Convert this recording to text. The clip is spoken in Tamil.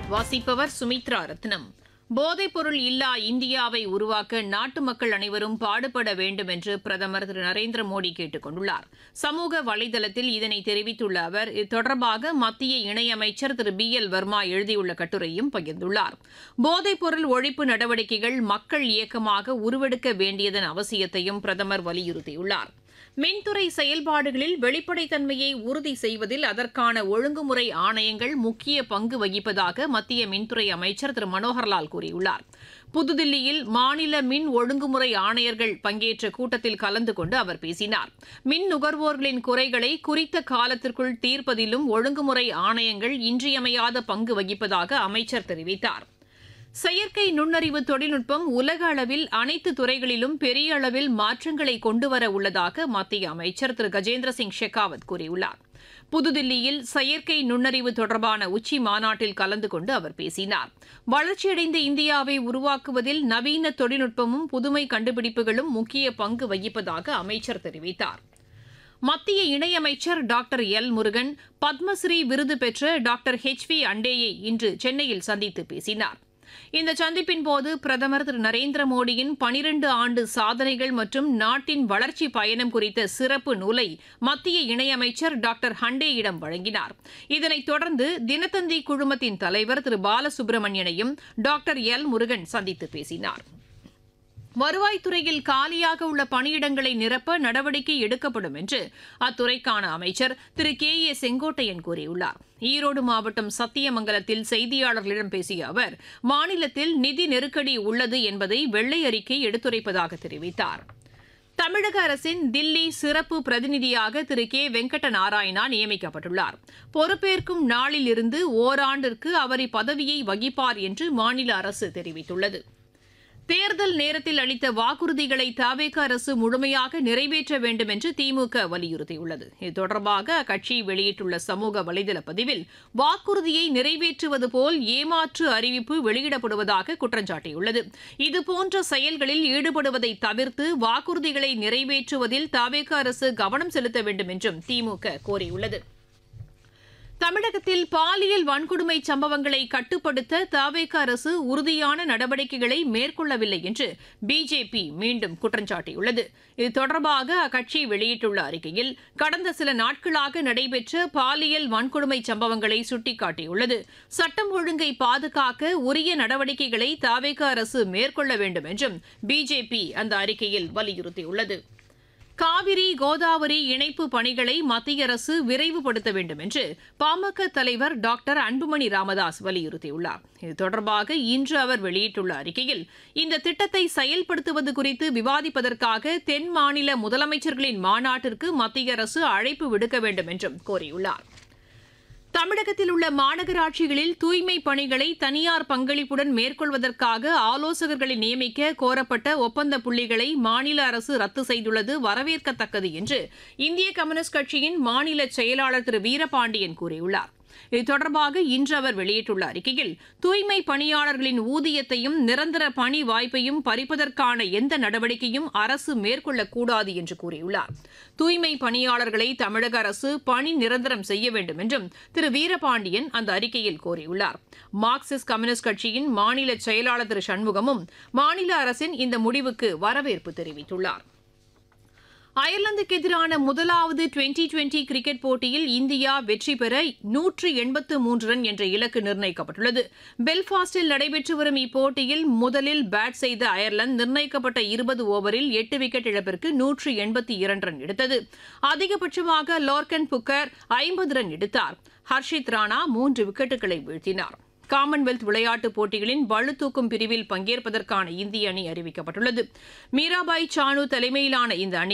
வாசிப்பவர் சுமித்ரா ரத்னம் போதைப்பொருள் இல்லா இந்தியாவை உருவாக்க நாட்டு மக்கள் அனைவரும் பாடுபட வேண்டும் என்று பிரதமர் திரு நரேந்திர மோடி கேட்டுக் கொண்டுள்ளார் சமூக வலைதளத்தில் இதனை தெரிவித்துள்ள அவர் இது தொடர்பாக மத்திய இணையமைச்சர் திரு பி எல் வர்மா எழுதியுள்ள கட்டுரையும் பகிர்ந்துள்ளார் போதைப்பொருள் ஒழிப்பு நடவடிக்கைகள் மக்கள் இயக்கமாக உருவெடுக்க வேண்டியதன் அவசியத்தையும் பிரதமர் வலியுறுத்தியுள்ளார் மின்துறை செயல்பாடுகளில் வெளிப்படைத்தன்மையை உறுதி செய்வதில் அதற்கான ஒழுங்குமுறை ஆணையங்கள் முக்கிய பங்கு வகிப்பதாக மத்திய மின்துறை அமைச்சர் திரு மனோகர்லால் கூறியுள்ளார் புதுதில்லியில் மாநில மின் ஒழுங்குமுறை ஆணையர்கள் பங்கேற்ற கூட்டத்தில் கலந்து கொண்டு அவர் பேசினார் மின் நுகர்வோர்களின் குறைகளை குறித்த காலத்திற்குள் தீர்ப்பதிலும் ஒழுங்குமுறை ஆணையங்கள் இன்றியமையாத பங்கு வகிப்பதாக அமைச்சர் தெரிவித்தார் செயற்கை நுண்ணறிவு தொழில்நுட்பம் உலக அளவில் அனைத்து துறைகளிலும் பெரிய அளவில் மாற்றங்களை கொண்டுவர உள்ளதாக மத்திய அமைச்சர் திரு கஜேந்திர சிங் ஷெகாவத் கூறியுள்ளார் புதுதில்லியில் செயற்கை நுண்ணறிவு தொடர்பான உச்சி மாநாட்டில் கலந்து கொண்டு அவர் பேசினார் வளர்ச்சியடைந்த இந்தியாவை உருவாக்குவதில் நவீன தொழில்நுட்பமும் புதுமை கண்டுபிடிப்புகளும் முக்கிய பங்கு வகிப்பதாக அமைச்சர் தெரிவித்தார் மத்திய இணையமைச்சர் டாக்டர் எல் முருகன் பத்மஸ்ரீ விருது பெற்ற டாக்டர் ஹெச் வி அண்டேயை இன்று சென்னையில் சந்தித்து பேசினார் இந்த சந்திப்பின் போது பிரதமர் திரு நரேந்திர மோடியின் பனிரண்டு ஆண்டு சாதனைகள் மற்றும் நாட்டின் வளர்ச்சி பயணம் குறித்த சிறப்பு நூலை மத்திய இணையமைச்சர் டாக்டர் ஹண்டேயிடம் வழங்கினார் இதனைத் தொடர்ந்து தினத்தந்தி குழுமத்தின் தலைவர் திரு பாலசுப்ரமணியனையும் டாக்டர் எல் முருகன் சந்தித்து பேசினார் வருவாய்த்துறையில் காலியாக உள்ள பணியிடங்களை நிரப்ப நடவடிக்கை எடுக்கப்படும் என்று அத்துறைக்கான அமைச்சர் திரு கே ஏ செங்கோட்டையன் கூறியுள்ளார் ஈரோடு மாவட்டம் சத்தியமங்கலத்தில் செய்தியாளர்களிடம் பேசிய அவர் மாநிலத்தில் நிதி நெருக்கடி உள்ளது என்பதை வெள்ளை அறிக்கை எடுத்துரைப்பதாக தெரிவித்தார் தமிழக அரசின் தில்லி சிறப்பு பிரதிநிதியாக திரு கே வெங்கட நாராயணா நியமிக்கப்பட்டுள்ளார் பொறுப்பேற்கும் நாளில் இருந்து ஓராண்டிற்கு அவர் இப்பதவியை வகிப்பார் என்று மாநில அரசு தெரிவித்துள்ளது தேர்தல் நேரத்தில் அளித்த வாக்குறுதிகளை தவேக அரசு முழுமையாக நிறைவேற்ற வேண்டும் என்று திமுக வலியுறுத்தியுள்ளது இது தொடர்பாக அக்கட்சி வெளியிட்டுள்ள சமூக வலைதள பதிவில் வாக்குறுதியை நிறைவேற்றுவது போல் ஏமாற்று அறிவிப்பு வெளியிடப்படுவதாக குற்றம் சாட்டியுள்ளது இதுபோன்ற செயல்களில் ஈடுபடுவதை தவிர்த்து வாக்குறுதிகளை நிறைவேற்றுவதில் தவேக அரசு கவனம் செலுத்த வேண்டும் என்றும் திமுக கோரியுள்ளது தமிழகத்தில் பாலியல் வன்கொடுமை சம்பவங்களை கட்டுப்படுத்த தவேக அரசு உறுதியான நடவடிக்கைகளை மேற்கொள்ளவில்லை என்று பிஜேபி மீண்டும் குற்றம் சாட்டியுள்ளது இது தொடர்பாக அக்கட்சி வெளியிட்டுள்ள அறிக்கையில் கடந்த சில நாட்களாக நடைபெற்ற பாலியல் வன்கொடுமை சம்பவங்களை சுட்டிக்காட்டியுள்ளது சட்டம் ஒழுங்கை பாதுகாக்க உரிய நடவடிக்கைகளை தவேக அரசு மேற்கொள்ள வேண்டும் என்றும் பிஜேபி அந்த அறிக்கையில் வலியுறுத்தியுள்ளது காவிரி கோதாவரி இணைப்பு பணிகளை மத்திய அரசு விரைவுபடுத்த வேண்டும் என்று பாமக தலைவர் டாக்டர் அன்புமணி ராமதாஸ் வலியுறுத்தியுள்ளார் இது தொடர்பாக இன்று அவர் வெளியிட்டுள்ள அறிக்கையில் இந்த திட்டத்தை செயல்படுத்துவது குறித்து விவாதிப்பதற்காக தென் மாநில முதலமைச்சர்களின் மாநாட்டிற்கு மத்திய அரசு அழைப்பு விடுக்க வேண்டும் என்றும் கோரியுள்ளார் தமிழகத்தில் உள்ள மாநகராட்சிகளில் தூய்மை பணிகளை தனியார் பங்களிப்புடன் மேற்கொள்வதற்காக ஆலோசகர்களை நியமிக்க கோரப்பட்ட ஒப்பந்த புள்ளிகளை மாநில அரசு ரத்து செய்துள்ளது வரவேற்கத்தக்கது என்று இந்திய கம்யூனிஸ்ட் கட்சியின் மாநில செயலாளர் திரு வீரபாண்டியன் கூறியுள்ளார் இது தொடர்பாக இன்று அவர் வெளியிட்டுள்ள அறிக்கையில் தூய்மை பணியாளர்களின் ஊதியத்தையும் நிரந்தர பணி வாய்ப்பையும் பறிப்பதற்கான எந்த நடவடிக்கையும் அரசு மேற்கொள்ளக்கூடாது என்று கூறியுள்ளார் தூய்மை பணியாளர்களை தமிழக அரசு பணி நிரந்தரம் செய்ய வேண்டும் என்றும் திரு வீரபாண்டியன் அந்த அறிக்கையில் கோரியுள்ளார் மார்க்சிஸ்ட் கம்யூனிஸ்ட் கட்சியின் மாநில செயலாளர் திரு சண்முகமும் மாநில அரசின் இந்த முடிவுக்கு வரவேற்பு தெரிவித்துள்ளார் அயர்லாந்துக்கு எதிரான முதலாவது டுவெண்டி டுவெண்டி கிரிக்கெட் போட்டியில் இந்தியா வெற்றி பெற நூற்று எண்பத்து மூன்று ரன் என்ற இலக்கு நிர்ணயிக்கப்பட்டுள்ளது பெல்பாஸ்டில் நடைபெற்று வரும் இப்போட்டியில் முதலில் பேட் செய்த அயர்லாந்து நிர்ணயிக்கப்பட்ட இருபது ஓவரில் எட்டு விக்கெட் இழப்பிற்கு நூற்று எண்பத்தி இரண்டு ரன் எடுத்தது அதிகபட்சமாக லோர்கன் புக்கர் ஐம்பது ரன் எடுத்தார் ஹர்ஷித் ராணா மூன்று விக்கெட்டுகளை வீழ்த்தினார் காமன்வெல்த் விளையாட்டுப் போட்டிகளின் பளுதூக்கும் பிரிவில் பங்கேற்பதற்கான இந்திய அணி அறிவிக்கப்பட்டுள்ளது மீராபாய் சானு தலைமையிலான இந்த அணி